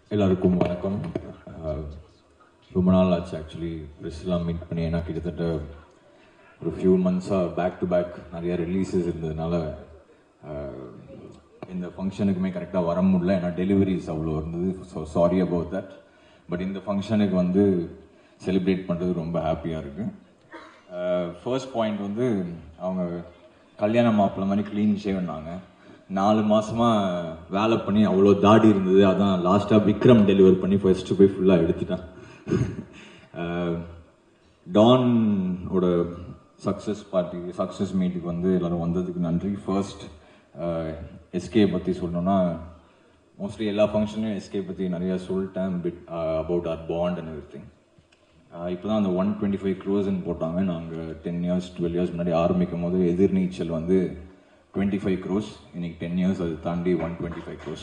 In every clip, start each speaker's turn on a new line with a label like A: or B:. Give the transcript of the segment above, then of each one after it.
A: எல்லாருக்கும் வணக்கம் அஹ், ரொம்ப நாள் ஆச்சு ஆக்சுவலி ப்ரெஸ்லாம் மீட் பண்ணி ஏன்னா கிட்டத்தட்ட ஒரு ஃபியூ மந்த்ஸாக பேக் டு பேக் நிறைய ரிலீஸஸ் இருந்ததுனால அஹ், இந்த ஃபங்க்ஷனுக்குமே கரெக்டாக வர முடியல ஏன்னா டெலிவரிஸ் அவ்வளோ இருந்தது so sorry about that but இந்த ஃபங்க்ஷனுக்கு வந்து செலிப்ரேட் பண்ணுறது ரொம்ப ஹாப்பியாக இருக்குது ஃபர்ஸ்ட் பாயிண்ட் வந்து அவங்க கல்யாண மாப்பிள்ளை மாதிரி க்ளீன் ஷேவ்னாங்க நாலு மாசமா வேலை பண்ணி அவ்வளோ தாடி இருந்தது அதான் லாஸ்ட்டாக விக்ரம் டெலிவர் பண்ணி ஃபர்ஸ்ட்டு போய் ஃபுல்லாக எடுத்துட்டேன் அஹ், டான் ஓட சக்ஸஸ் பார்ட்டி சக்ஸஸ் மீட்டுக்கு வந்து எல்லாரும் வந்ததுக்கு நன்றி ஃபர்ஸ்ட் எஸ்கே பற்றி சொல்லணும்னா மோஸ்ட்லி எல்லா ஃபங்க்ஷன்லையும் எஸ்கே பற்றி நிறைய சொல்லிட்டேன் bit about our band and எவ்ரி திங் இப்போ தான் அந்த ஒன் டுவெண்ட்டி ஃபைவ் க்ரோஸ்ன்னு போட்டாங்க நாங்கள் டென் இயர்ஸ் டுவெல் இயர்ஸ் முன்னாடி ஆரம்பிக்கும் போது எதிர்நீச்சல் வந்து டுவெண்ட்டி ஃபைவ் க்ரோஸ் இன்னைக்கு டென் இயர்ஸ் அது தாண்டி one twenty five crores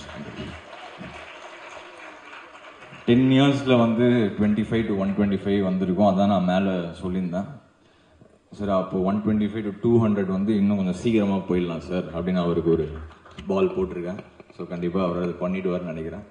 A: ten இயர்ஸில் வந்து twenty five to one twenty five வந்திருக்கோம் அதான் நான் மேலே சொல்லியிருந்தேன் சார் அப்போ one twenty five to two hundred வந்து இன்னும் கொஞ்சம் சீக்கிரமாக போயிடலாம் சார் அப்படின்னு அவருக்கு ஒரு பால் போட்டிருக்கேன் ஸோ கண்டிப்பாக அவர் அது பண்ணிடுவார்னு நினைக்கிறேன்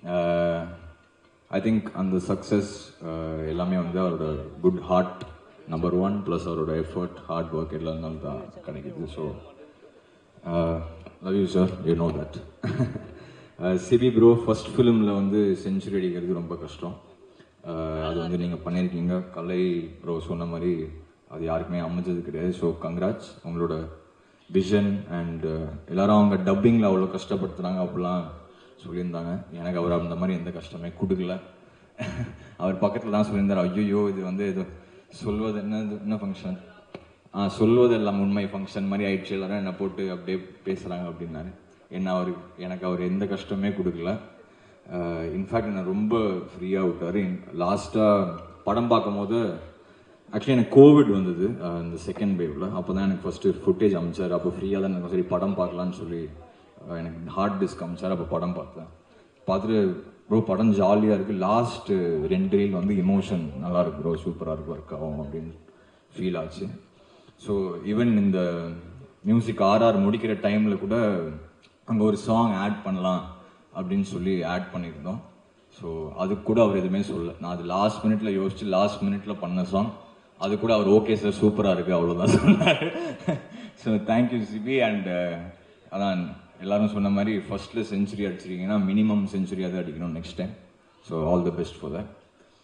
A: ஐ திங்க் அந்த சக்ஸஸ் எல்லாமே வந்து அவரோட good heart number one plus அவரோட எஃபர்ட் ஹார்ட் ஒர்க் எல்லாருனாலும் தான் கிடைக்குது so love you sir you know that Sibi bro first ஃபிலிமில் வந்து செஞ்சுரி அடிக்கிறது ரொம்ப கஷ்டம் Uh, அது வந்து நீங்கள் பண்ணியிருக்கீங்க கலை ப்ரோ சொன்ன மாதிரி அது யாருக்குமே அமைஞ்சது கிடையாது ஸோ கங்க்ராட்ஸ் உங்களோட விஷன் அண்ட் எல்லாரும் அவங்க டப்பிங்கில் அவ்வளோ கஷ்டப்படுத்துனாங்க அப்படிலாம் சொல்லியிருந்தாங்க எனக்கு அவர் அந்த மாதிரி எந்த கஷ்டமே கொடுக்கல அவர் பக்கத்தில் தான் சொல்லியிருந்தார் ஐயோ இது வந்து இது சொல்வது என்ன இது என்ன ஃபங்க்ஷன் ஆ சொல்வது எல்லாம் உண்மை ஃபங்க்ஷன் மாதிரி ஆயிடுச்சு எல்லாரும் என்னை போட்டு அப்படியே பேசுகிறாங்க அப்படின்னாரு என்ன அவர் எனக்கு அவர் எந்த கஷ்டமே கொடுக்கல இன்ஃபேக்ட் என்னை ரொம்ப ஃப்ரீயாக விட்டார் லாஸ்ட்டாக படம் பார்க்கும்போது ஆக்சுவலி எனக்கு கோவிட் வந்தது அஹ், இந்த செகண்ட் வேவ்ல அப்போ தான் எனக்கு ஃபஸ்ட்டு ஃபுட்டேஜ் அமைச்சார் அப்போ ஃப்ரீயாக தான் எனக்கு சரி படம் பார்க்கலான்னு சொல்லி அஹ், எனக்கு ஹார்ட் டிஸ்க் அமைச்சார் அப்போ படம் பார்த்தேன் பார்த்துட்டு ப்ரோ படம் ஜாலியாக இருக்குது லாஸ்ட் ரெண்டு ரீல் வந்து இமோஷன் நல்லா இருக்கு ப்ரோ சூப்பராக இருக்கு ஒர்க் ஆகும் அப்படின்னு ஃபீல் ஆச்சு ஸோ ஈவன் இந்த மியூசிக் ஆர்ஆர் முடிக்கிற டைமில் கூட அங்கே ஒரு சாங் ஆட் பண்ணலாம் அப்படின்னு சொல்லி ஆட் பண்ணியிருந்தோம் ஸோ அதுக்கு கூட அவர் எதுவுமே சொல்லல நான் அது லாஸ்ட் மினிட்ல யோசிச்சு லாஸ்ட் மினிட்ல பண்ண சாங் அது கூட அவர் ஓகே சார் சூப்பராக இருக்கு அவ்வளோதான் சொன்னார் ஸோ தேங்க்யூ சிபி அண்ட் அதான் எல்லாரும் சொன்ன மாதிரி ஃபர்ஸ்ட்ல செஞ்சுரி அடிச்சிருக்கீங்கன்னா மினிமம் செஞ்சுரியாவது அடிக்கணும் next time so all the best for that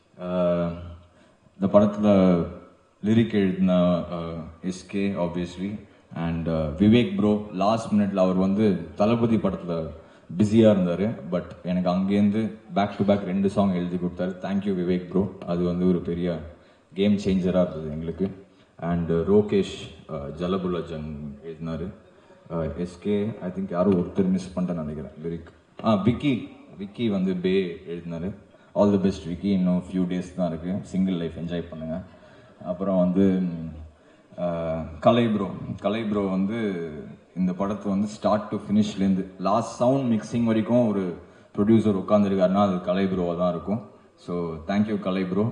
A: இந்த படத்தில் லிரிக் எழுதின SK obviously and Vivek bro last மினிட்ல அவர் வந்து தளபதி படத்தில் பிஸியாக இருந்தார் பட் எனக்கு அங்கேருந்து பேக் டு பேக் ரெண்டு சாங் எழுதி கொடுத்தாரு தேங்க்யூ விவேக் ப்ரோ அது வந்து ஒரு பெரிய கேம் சேஞ்சராக இருந்தது எங்களுக்கு அண்ட் ரோகேஷ் ஜலபுலஜன் எழுதினாரு எஸ்கே ஐ திங்க் யாரும் ஒருத்தர் மிஸ் பண்ணிட்டேன்னு நினைக்கிறேன் லிரிக் ஆ விக்கி விக்கி வந்து பே எழுதினாரு ஆல் தி பெஸ்ட் விக்கி இன்னும் ஃபியூ டேஸ் தான் இருக்குது சிங்கிள் லைஃப் என்ஜாய் பண்ணுங்க அப்புறம் வந்து ம், ஆஹ், கலை ப்ரோ கலை ப்ரோ வந்து இந்த படத்தை வந்து ஸ்டார்ட் டு ஃபினிஷ்லேருந்து லாஸ்ட் சவுண்ட் மிக்சிங் வரைக்கும் ஒரு ப்ரொடியூசர் உட்காந்துருக்காருன்னா அது கலை ப்ரோவாக தான் இருக்கும் ஸோ தேங்க்யூ கலை ப்ரோ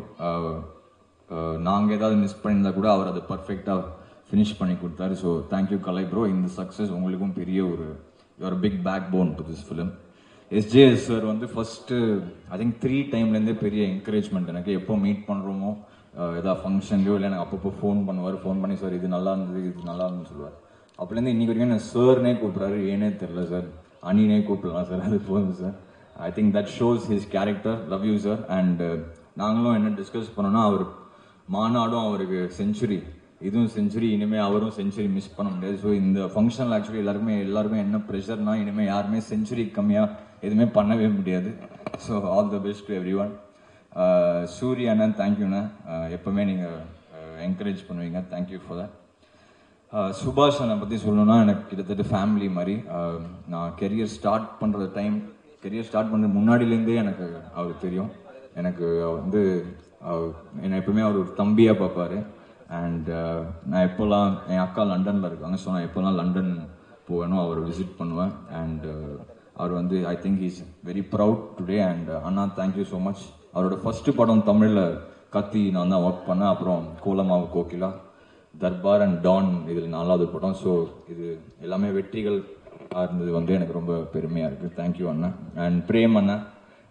A: நாங்கள் ஏதாவது மிஸ் பண்ணியிருந்தா கூட அவர் அதை பர்ஃபெக்டாக ஃபினிஷ் பண்ணி கொடுத்தாரு ஸோ தேங்க்யூ கலை ப்ரோ இந்த சக்ஸஸ் உங்களுக்கும் பெரிய ஒரு your big backbone to this film SJS sir வந்து ஃபர்ஸ்ட்டு ஐ திங்க் த்ரீ டைம்லேருந்தே பெரிய என்கரேஜ்மெண்ட் எனக்கு எப்போ மீட் பண்ணுறோமோ ஏதாவது ஃபங்க்ஷன்லையோ இல்லை எனக்கு அப்பப்போ ஃபோன் பண்ணுவார் ஃபோன் பண்ணி சார் இது நல்லா இருந்தது இது நல்லா இருந்துன்னு சொல்லுவார் அப்போலேருந்து இன்னைக்கு வரைக்கும் என்ன சார்னே கூப்பிட்றாரு ஏனே தெரில சார் அனினே கூப்பிடலாம் சார் அது போதும் sir I think that shows his character love you sir and நாங்களும் என்ன டிஸ்கஸ் பண்ணோம்னா அவர் மாநாடும் அவருக்கு செஞ்சுரி இதுவும் செஞ்சுரி இனிமே அவரும் செஞ்சுரி மிஸ் பண்ண முடியாது ஸோ இந்த ஃபங்க்ஷனில் ஆக்சுவலி எல்லாருக்குமே எல்லாருமே என்ன ப்ரெஷர்னா இனிமே யாருமே செஞ்சுரி கம்மியாக எதுவுமே பண்ணவே முடியாது so all the best to everyone Suriya அண்ணன் தேங்க்யூண்ணா எப்பவுமே நீங்கள் என்கரேஜ் பண்ணுவீங்க தேங்க்யூ ஃபார் தட் ஆஹ் சுபாஷ் அண்ணனை பற்றி சொல்லணும்னா எனக்கு கிட்டத்தட்ட ஃபேமிலி மாதிரி ஆஹ் நான் கெரியர் ஸ்டார்ட் பண்ணுற டைம் கெரியர் ஸ்டார்ட் பண்ணுற முன்னாடிலேருந்தே எனக்கு அவருக்கு தெரியும் எனக்கு அவர் வந்து அவர் என்னை எப்பவுமே அவர் ஒரு தம்பியாக பார்ப்பாரு அண்ட் நான் எப்போல்லாம் என் அக்கா லண்டனில் இருக்காங்க ஸோ நான் எப்போல்லாம் லண்டன் போவேனோ அவரை விசிட் பண்ணுவேன் அண்ட் அவர் வந்து I think is very proud today and அண்ணா தேங்க்யூ ஸோ மச் அவரோட ஃபர்ஸ்ட் படம் தமிழில் கத்தி நான் தான் ஒர்க் பண்ணேன் அப்புறம் கோலமாவு கோகிலா தர்பார் அண்ட் டான் இதில் நாலாவது படம் ஸோ இது எல்லாமே வெற்றிகள் இருந்தது வந்து எனக்கு ரொம்ப பெருமையாக இருக்குது தேங்க்யூ அண்ணா அண்ட் பிரேம் அண்ணா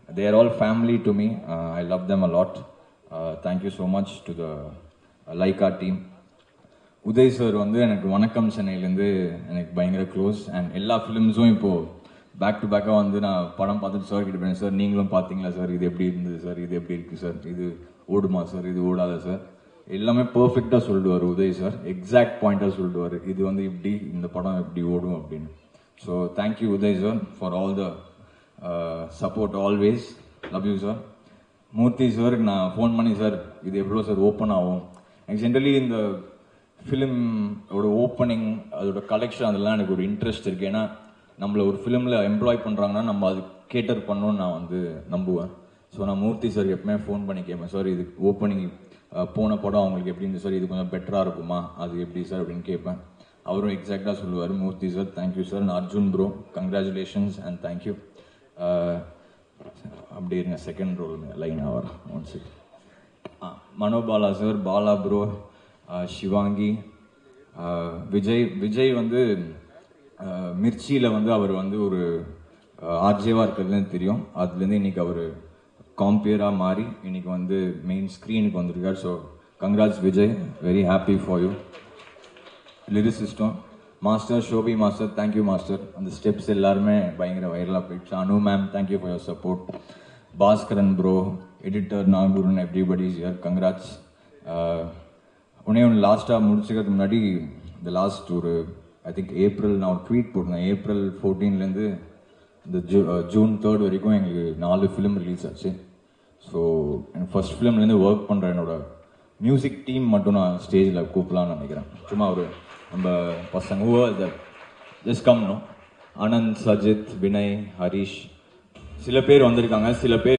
A: they are all family to me. Uh, I love them a lot. Uh, thank you so much to the uh, Laika team. Uday sir வந்து எனக்கு வணக்கம் சென்னையிலேருந்து எனக்கு பயங்கர க்ளோஸ் அண்ட் எல்லா ஃபிலிம்ஸும் இப்போது பேக் டு பேக்காக வந்து நான் படம் பார்த்துட்டு சார் கிட்ட போனேன் சார் நீங்களும் பார்த்தீங்களா சார் இது எப்படி இருந்தது சார் இது எப்படி இருக்குது சார் இது ஓடுமா சார் இது ஓடாத சார் எல்லாமே பர்ஃபெக்டாக சொல்லிடுவார் உதய் சார் எக்ஸாக்ட் பாயிண்டாக சொல்லிடுவார் இது வந்து இப்படி இந்த படம் எப்படி ஓடும் அப்படின்னு so thank you Uday sir for all the support always love you sir Murthy சாருக்கு நான் ஃபோன் பண்ணி சார் இது எவ்வளோ சார் ஓப்பன் ஆகும் எனக்கு ஜென்ரலி இந்த ஃபிலிம் ஓட ஓப்பனிங் அதோட கலெக்ஷன் அதெல்லாம் எனக்கு ஒரு இன்ட்ரெஸ்ட் இருக்கு ஏன்னா நம்மள ஒரு ஃபிலிமில் எம்ப்ளாய் பண்ணுறாங்கன்னா நம்ம அது கேட்டர் பண்ணணும்னு நான் வந்து நம்புவேன் ஸோ நான் மூர்த்தி சார் எப்பவுமே ஃபோன் பண்ணி கேட்பேன் சார் இது ஓப்பனிங் போன படம் அவங்களுக்கு எப்படி இருந்துச்சு சார் இது கொஞ்சம் பெட்டராக இருக்குமா அது எப்படி சார் அப்படின்னு கேட்பேன் அவரும் எக்ஸாக்டாக சொல்லுவார் மூர்த்தி சார் தேங்க்யூ சார் நான் Arjun bro congratulations and thank you அப்படி இருங்க second role line our one second Manobala sir Bala bro Shivangi ஆஹ் விஜய் விஜய் வந்து ஆஹ் மிர்ச்சியில் வந்து அவர் வந்து ஒரு ஆர்ஜேவாக இருக்கிறதுலேருந்து தெரியும் அதுலேருந்து இன்னைக்கு அவர் காம்பியராக மாறி இன்னைக்கு வந்து மெயின் ஸ்க்ரீனுக்கு வந்திருக்கார் so congrats Vijay very happy for you லிரிசிஸ்டம் master Shobi master thank you master அந்த ஸ்டெப்ஸ் எல்லாருமே பயங்கர வைரலாக போயிடுச்சு Anu ma'am thank you for your support Baskaran bro editor Nagooran everybody is here congrats உடனே ஒன்று லாஸ்ட்டாக முடிச்சுக்கிறதுக்கு முன்னாடி இந்த லாஸ்ட் ஒரு ஐ திங்க் ஏப்ரல் நான் ஒரு ட்வீட் போட்டிருந்தேன் ஏப்ரல் ஃபோர்டீன்லேருந்து இந்த ஜூ ஜூன் தேர்ட் வரைக்கும் எங்களுக்கு நாலு ஃபிலிம் ரிலீஸ் ஆச்சு ஸோ எனக்கு ஃபர்ஸ்ட் ஃபிலிம்லேருந்து ஒர்க் பண்ணுற என்னோட மியூசிக் டீம் மட்டும் நான் ஸ்டேஜில் கூப்பிடலாம்னு நினைக்கிறேன் சும்மா ஒரு நம்ம பசங்க ஹூ ஜஸ்ட் கம்னோ ஆனந்த் சஜித் வினய் ஹரிஷ் சில பேர் வந்திருக்காங்க சில பேர்